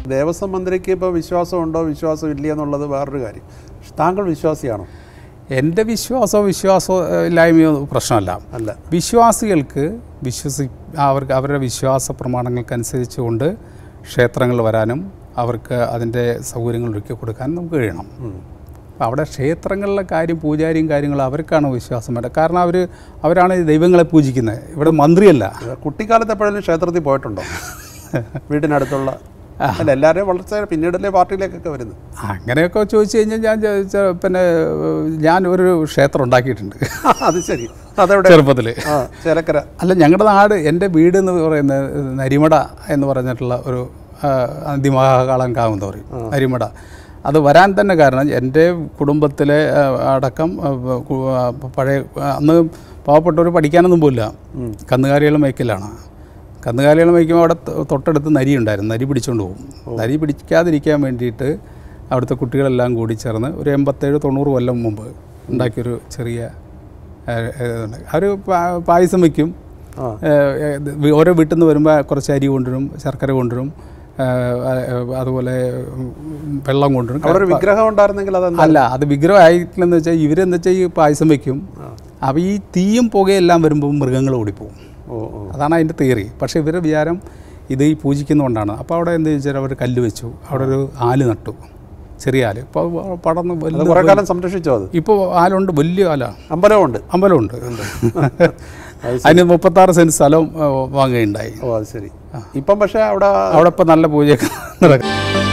ദേവസ്വം മന്ത്രിക്ക് ഇപ്പോൾ വിശ്വാസമുണ്ടോ വിശ്വാസം ഇല്ല എന്നുള്ളത് വേറൊരു കാര്യം പക്ഷെ താങ്കൾ വിശ്വാസിയാണോ എൻ്റെ വിശ്വാസമോ വിശ്വാസമോ ഇല്ലായ്മയോ പ്രശ്നമല്ല അല്ല വിശ്വാസികൾക്ക് വിശ്വസി അവർക്ക് അവരുടെ വിശ്വാസ പ്രമാണങ്ങൾക്കനുസരിച്ചുകൊണ്ട് ക്ഷേത്രങ്ങൾ വരാനും അവർക്ക് അതിൻ്റെ സൗകര്യങ്ങൾ ഒരുക്കി കൊടുക്കാനും നമുക്ക് കഴിയണം അപ്പോൾ അവിടെ ക്ഷേത്രങ്ങളിലെ കാര്യം പൂജാരിയും കാര്യങ്ങളും അവർക്കാണ് വിശ്വാസം വേണ്ടത് കാരണം അവർ അവരാണ് ഈ ദൈവങ്ങളെ പൂജിക്കുന്നത് ഇവിടെ മന്ത്രിയല്ല കുട്ടിക്കാലത്ത് എപ്പോഴെങ്കിലും ക്ഷേത്രത്തിൽ പോയിട്ടുണ്ടോ വീടിനടുത്തുള്ള അല്ല എല്ലാവരെയും വളർച്ച പിന്നീടല്ലേ പാർട്ടിയിലേക്കൊക്കെ വരുന്നത് അങ്ങനെയൊക്കെ ചോദിച്ചു കഴിഞ്ഞാൽ ഞാൻ ചെ- ചെ- പിന്നെ ഏഹ്, ഞാൻ ഒരു ക്ഷേത്രം ഉണ്ടാക്കിയിട്ടുണ്ട് അത് ശരി അതെവിടെ ചെറുപ്പത്തിൽ ആ ചേലക്കര അല്ല ഞങ്ങളുടെ നാട് എൻ്റെ വീട് എന്ന് പറയുന്നത് നരിമട എന്ന് പറഞ്ഞിട്ടുള്ള ഒരു ആ, അതിമഹാകാളം കാവെന്ന് പറയും നരിമട അത് വരാൻ തന്നെ കാരണം എൻ്റെ കുടുംബത്തിലെ ആ, അടക്കം ആ, കു- ആ, പഴയ അന്ന് പാവപ്പെട്ടവർ പഠിക്കാനൊന്നും പോയില്ല കന്നുകാലികൾ മേയ്ക്കലാണ് കന്നുകാലികൾ മേയ്ക്കുമ്പോൾ അവിടെ തൊ- തൊട്ടടുത്ത് നരി ഉണ്ടായിരുന്നു നരി പിടിച്ചുകൊണ്ട് പോകും നരി പിടിക്കാതിരിക്കാൻ വേണ്ടിയിട്ട് അവിടുത്തെ കുട്ടികളെല്ലാം കൂടി ചേർന്ന് ഒരു എൺപത്തേഴ് തൊണ്ണൂറ് കൊല്ലം മുമ്പ് ഉണ്ടാക്കിയൊരു ചെറിയ അവർ പായസം വയ്ക്കും ആ. ഏഹ് ഏഹ് ഇത് ഓരോ വീട്ടിൽ നിന്ന് വരുമ്പോൾ കുറച്ച് അരി കൊണ്ടുവരും ശർക്കര കൊണ്ടുവരും ഏഹ് ഏഹ് അതുപോലെ ഉം വെള്ളം കൊണ്ടുവരും അവിടെ ഒരു വിഗ്രഹം ഉണ്ടായിരുന്നെങ്കിൽ അതെന്താ അല്ല അത് വിഗ്രഹം ആയിട്ടില്ലെന്ന് വെച്ചാൽ ഇവരെന്ന് വെച്ചാൽ ഈ പായസം വയ്ക്കും അപ്പോൾ ഈ തീയും പുകയെല്ലാം വരുമ്പോൾ മൃഗങ്ങൾ ഓടിപ്പോവും ഓ ഓ അതാണ് അതിൻ്റെ തിയറി പക്ഷേ ഇവരുടെ വിചാരം ഇത് ഈ പൂജിക്കുന്നതുകൊണ്ടാണ് അപ്പോൾ അവിടെ എന്ത് വെച്ചാൽ അവർ കല്ല് വെച്ചു അവിടെ ഒരു ആല് നട്ടു ചെറിയ ആല് ഇപ്പോൾ പടർന്ന് അത് വലിയ കുറെ കാലം സംരക്ഷിച്ചോ അത് ഇപ്പോൾ ആലുണ്ട് വലിയ ആലാണ് അമ്പലമുണ്ട് അമ്പലമുണ്ട് അതിന് മുപ്പത്താറ് സെൻറ്റ് സ്ഥലം ഏഹ്, വാങ്ങുകയുണ്ടായി ഓ അത് ശരി ഇപ്പം പക്ഷേ അവിടെ അവിടെ ഇപ്പം നല്ല പൂജയൊക്കെ നടക്കും